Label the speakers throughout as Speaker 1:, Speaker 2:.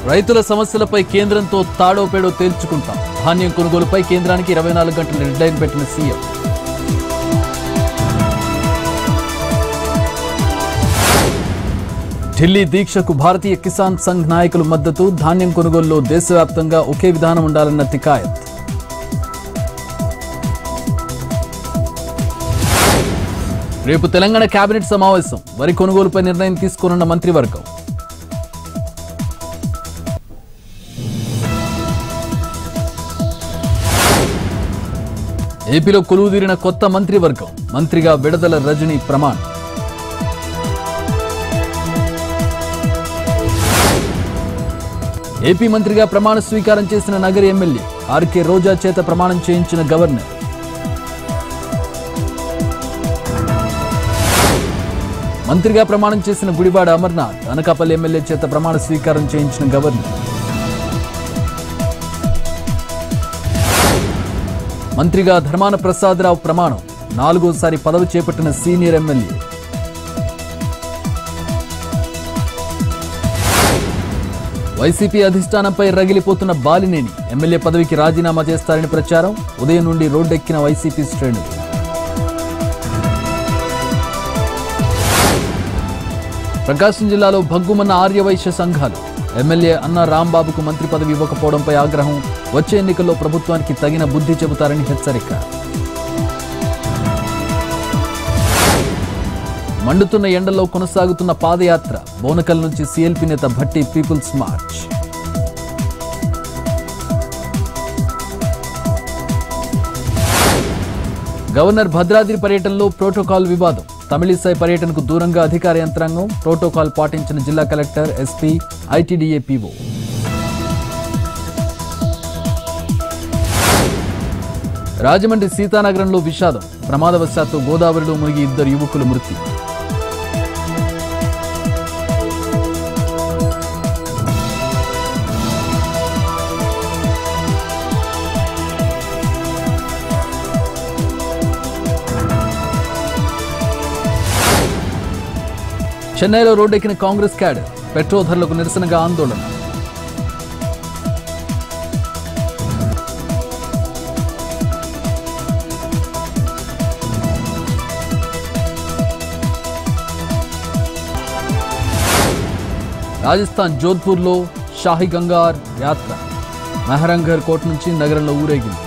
Speaker 1: రైతుల సమస్యలపై కేంద్రంతో తాడో పేడో తేల్చుకుంటాం ధాన్యం కొనుగోలుపై కేంద్రానికి ఇరవై నాలుగు గంటల డెడ్లైన్ పెట్టిన సీఎం ఢిల్లీ దీక్షకు భారతీయ కిసాన్ సంఘ్ నాయకుల మద్దతు ధాన్యం కొనుగోలులో దేశవ్యాప్తంగా ఒకే విధానం ఉండాలన్న తికాయత్ రేపు తెలంగాణ కేబినెట్ సమావేశం వరి కొనుగోలుపై నిర్ణయం తీసుకోనున్న మంత్రివర్గం ఏపీలో కొలువుదీరిన కొత్త మంత్రివర్గం మంత్రిగా విడదల రజని ప్రమాణ్ ఏపీ మంత్రిగా ప్రమాణ స్వీకారం చేసిన నగరి ఎమ్మెల్యే ఆర్కే రోజా చేత ప్రమాణం చేయించిన గవర్నర్ మంత్రిగా ప్రమాణం చేసిన గుడివాడ అమర్నాథ్ అనకాపల్లి ఎమ్మెల్యే చేత ప్రమాణ స్వీకారం చేయించిన గవర్నర్ మంత్రిగా ధర్మాన ప్రసాదరావు ప్రమాణం నాలుగోసారి పదవి చేపట్టిన సీనియర్ ఎమ్మెల్యే వైసీపీ అధిష్టానంపై రగిలిపోతున్న బాలినేని ఎమ్మెల్యే పదవికి రాజీనామా చేస్తారని ప్రచారం ఉదయం నుండి రోడ్డెక్కిన వైసీపీ శ్రేణులు ప్రకాశం జిల్లాలో భగ్గుమన్న ఆర్యవైశ్య సంఘాలు ఎమ్మెల్యే అన్న రాంబాబుకు మంత్రి పదవి ఇవ్వకపోవడంపై ఆగ్రహం వచ్చే ఎన్నికల్లో ప్రభుత్వానికి తగిన బుద్ధి చెబుతారని హెచ్చరిక మండుతున్న ఎండలో కొనసాగుతున్న పాదయాత్ర బోనకల్ నుంచి సీఎల్పీ నేత Bhatti people's march governor Bhadradri పర్యటనలో ప్రోటోకాల్ వివాదం తమిళిసై పర్యటనకు దూరంగా అధికార యంత్రాంగం ప్రోటోకాల్ పాటించిన జిల్లా collector SP ITDA PO Rajahmundry సీతానగరంలో విషాదం ప్రమాదవశాత్తు గోదావరిలో మునిగి ఇద్దరు యువకులు మృతి చెన్నైలో రోడ్డెక్కిన కాంగ్రెస్ క్యాడర్ పెట్రోల్ ధరలకు నిరసనగా ఆందోళన రాజస్థాన్ జోధ్పూర్లో షాహి గంగార్ యాత్ర మెహరంఘర్ కోట నుంచి నగరంలో ఊరేగింది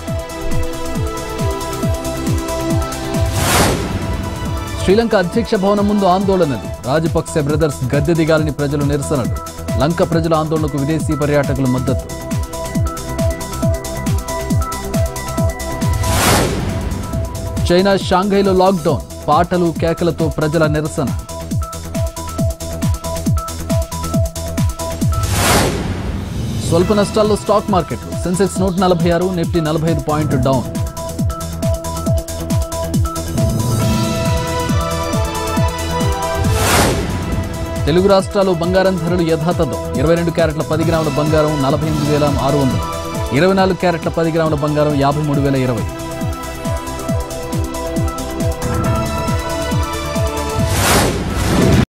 Speaker 1: శ్రీలంక అధ్యక్ష భవనం ముందు ఆందోళనలు రాజపక్సె బ్రదర్స్ గద్దె దిగాలని ప్రజలు నిరసనలు లంక ప్రజల ఆందోళనకు విదేశీ పర్యాటకుల మద్దతు చైనా షాంఘైలో లాక్డౌన్ పాటలు కేకలతో ప్రజల నిరసన స్వల్ప నష్టాల్లో స్టాక్ మార్కెట్లు సెన్సెక్స్ నూట నలభై ఆరు నిఫ్టీ నలభై ఐదు పాయింట్ డౌన్ తెలుగు రాష్ట్రాల్లో బంగారం ధరలు యథాతథం ఇరవై రెండు క్యారెట్ల పది గ్రాముల బంగారం నలభై ఎనిమిది వేల ఆరు వందలు ఇరవై నాలుగు క్యారెట్ల పది గ్రాముల బంగారం యాభై మూడు వేల ఇరవై